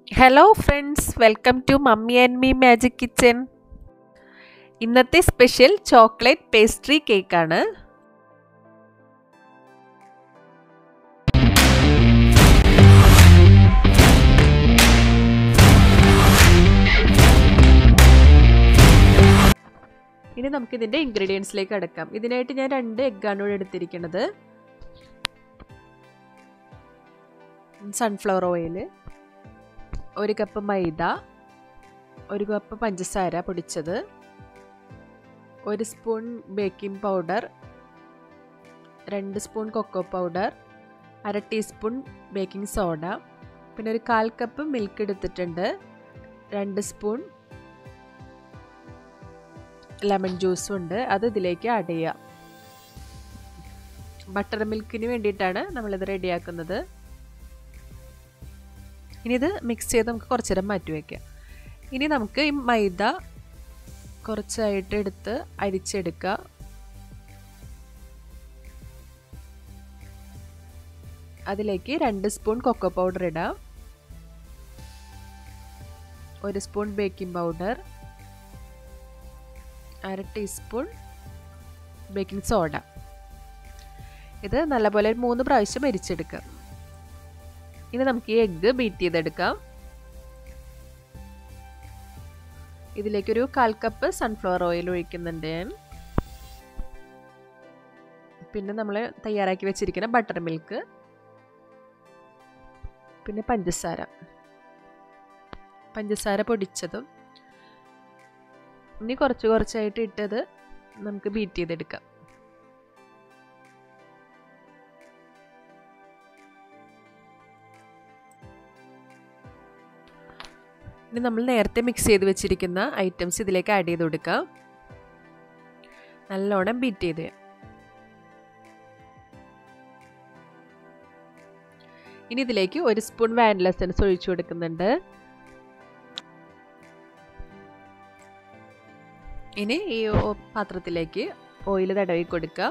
hello friends welcome to mummy and me magic kitchen ഇന്നത്തെ special chocolate pastry കേക്കാണ് ഇനി നമുക്ക് ഇതിൻ്റെ ഇൻഗ്രീഡിയൻസിലേക്ക് അടക്കാം ഇതിനായിട്ട് ഞാൻ രണ്ട് എഗ്ഗാണ് ഇവിടെ എടുത്തിരിക്കുന്നത് സൺഫ്ലവർ ഓയിൽ ഒരു കപ്പ് മൈദ ഒരു കപ്പ് പഞ്ചസാര പൊടിച്ചത് ഒരു സ്പൂൺ ബേക്കിംഗ് പൗഡർ രണ്ട് സ്പൂൺ കൊക്കോ പൗഡർ അര ടീസ്പൂൺ ബേക്കിംഗ് സോഡ പിന്നെ ഒരു കാൽ കപ്പ് മിൽക്ക് എടുത്തിട്ടുണ്ട് രണ്ട് സ്പൂൺ ലെമൺ ജ്യൂസും ഉണ്ട് അത് ഇതിലേക്ക് ആഡ് ചെയ്യാം ബട്ടർ മിൽക്കിന് വേണ്ടിയിട്ടാണ് നമ്മളിത് റെഡിയാക്കുന്നത് ഇനി ഇത് മിക്സ് ചെയ്ത് നമുക്ക് കുറച്ച് നേരം മാറ്റി വയ്ക്കാം ഇനി നമുക്ക് ഈ മൈദ കുറച്ചായിട്ട് എടുത്ത് അരിച്ചെടുക്കുക അതിലേക്ക് രണ്ട് സ്പൂൺ കൊക്കോ പൗഡർ ഇടാം ഒരു സ്പൂൺ ബേക്കിംഗ് പൗഡർ അര ടീസ്പൂൺ ബേക്കിംഗ് സോഡ ഇത് നല്ലപോലെ മൂന്ന് പ്രാവശ്യം അരിച്ചെടുക്കുക ഇനി നമുക്ക് ഈ എഗ്ഗ് ബീറ്റ് ചെയ്തെടുക്കാം ഇതിലേക്കൊരു കാൽ കപ്പ് സൺഫ്ലവർ ഓയിൽ ഒഴിക്കുന്നുണ്ട് ഞാൻ പിന്നെ നമ്മൾ തയ്യാറാക്കി വെച്ചിരിക്കുന്ന ബട്ടർ മിൽക്ക് പിന്നെ പഞ്ചസാര പഞ്ചസാര പൊടിച്ചതും ഇനി കുറച്ച് കുറച്ചായിട്ട് ഇട്ടത് നമുക്ക് ബീറ്റ് ചെയ്തെടുക്കാം ഇനി നമ്മൾ നേരത്തെ മിക്സ് ചെയ്ത് വെച്ചിരിക്കുന്ന ഐറ്റംസ് ഇതിലേക്ക് ആഡ് ചെയ്ത് കൊടുക്കാം നല്ലോണം ബീറ്റ് ചെയ്ത് ഇനി ഇതിലേക്ക് ഒരു സ്പൂൺ വാനില എസൻസ് ഒഴിച്ചു കൊടുക്കുന്നുണ്ട് ഇനി ഈ പാത്രത്തിലേക്ക് ഓയിൽ തടവി കൊടുക്കുക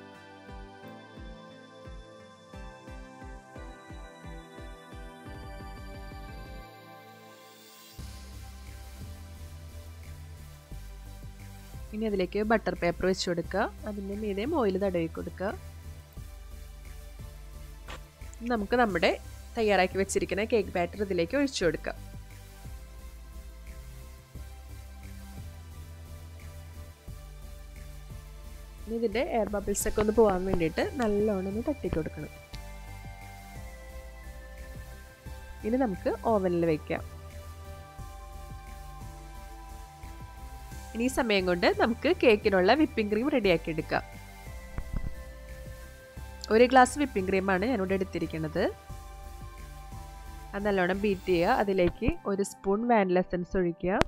ഇനി അതിലേക്ക് ബട്ടർ പേപ്പർ വെച്ച് കൊടുക്കുക അതിൻ്റെ മീതെയും ഓയിൽ തടവി കൊടുക്കുക നമുക്ക് നമ്മുടെ തയ്യാറാക്കി വെച്ചിരിക്കുന്ന കേക്ക് ബാറ്റർ ഇതിലേക്ക് ഒഴിച്ചു കൊടുക്കാം ഇനി ഇതിൻ്റെ എയർ ബബിൾസ് ഒക്കെ ഒന്ന് പോകാൻ വേണ്ടിയിട്ട് നല്ലോണം ഒന്ന് തട്ടി കൊടുക്കണം ഇനി നമുക്ക് ഓവനിൽ വയ്ക്കാം ഇനി ഈ സമയം കൊണ്ട് നമുക്ക് കേക്കിനുള്ള വിപ്പിംഗ് ക്രീം റെഡിയാക്കി എടുക്കാം ഒരു ഗ്ലാസ് വിപ്പിംഗ് ക്രീമാണ് ഞാനിവിടെ എടുത്തിരിക്കുന്നത് അത് നല്ലോണം ബീറ്റ് ചെയ്യുക അതിലേക്ക് ഒരു സ്പൂൺ വാനില എസൻസ് ഒഴിക്കുക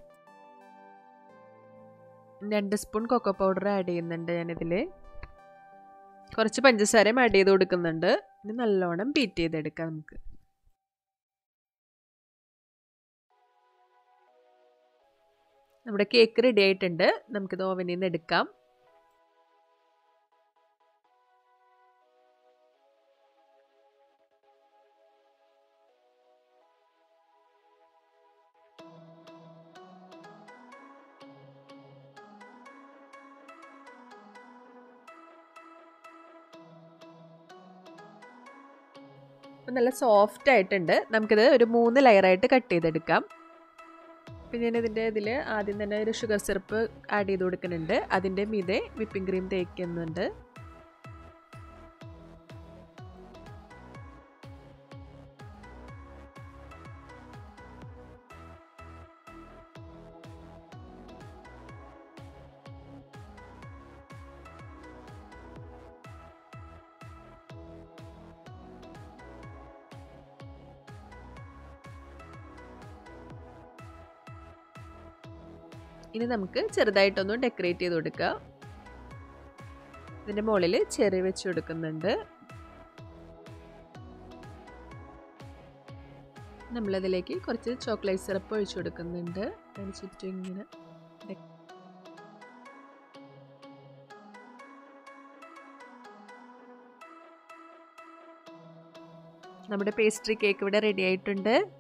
രണ്ട് സ്പൂൺ കൊക്കോ പൗഡർ ആഡ് ചെയ്യുന്നുണ്ട് ഞാനിതിൽ കുറച്ച് പഞ്ചസാരയും ആഡ് ചെയ്ത് കൊടുക്കുന്നുണ്ട് ഇനി നല്ലോണം ബീറ്റ് ചെയ്തെടുക്കാം നമുക്ക് നമ്മുടെ കേക്ക് റെഡി ആയിട്ടുണ്ട് നമുക്കിത് ഓവനിൽ നിന്ന് എടുക്കാം അപ്പം നല്ല സോഫ്റ്റ് ആയിട്ടുണ്ട് നമുക്കിത് ഒരു മൂന്ന് ലെയറായിട്ട് കട്ട് ചെയ്തെടുക്കാം പിന്നെ ഞാൻ ഇതിൻ്റെ ഇതിൽ ആദ്യം തന്നെ ഒരു ഷുഗർ സിറപ്പ് ആഡ് ചെയ്ത് കൊടുക്കുന്നുണ്ട് അതിൻ്റെ മീതെ വിപ്പിംഗ് ക്രീം തേക്കുന്നുണ്ട് ഇനി നമുക്ക് ചെറുതായിട്ടൊന്ന് ഡെക്കറേറ്റ് ചെയ്ത് കൊടുക്കുക ഇതിൻ്റെ മുകളിൽ ചെറി വെച്ച് കൊടുക്കുന്നുണ്ട് നമ്മളതിലേക്ക് കുറച്ച് ചോക്ലേറ്റ് സിറപ്പ് ഒഴിച്ചു കൊടുക്കുന്നുണ്ട് അതിന് ചുറ്റും ഇങ്ങനെ നമ്മുടെ പേസ്ട്രി കേക്ക് ഇവിടെ റെഡി ആയിട്ടുണ്ട്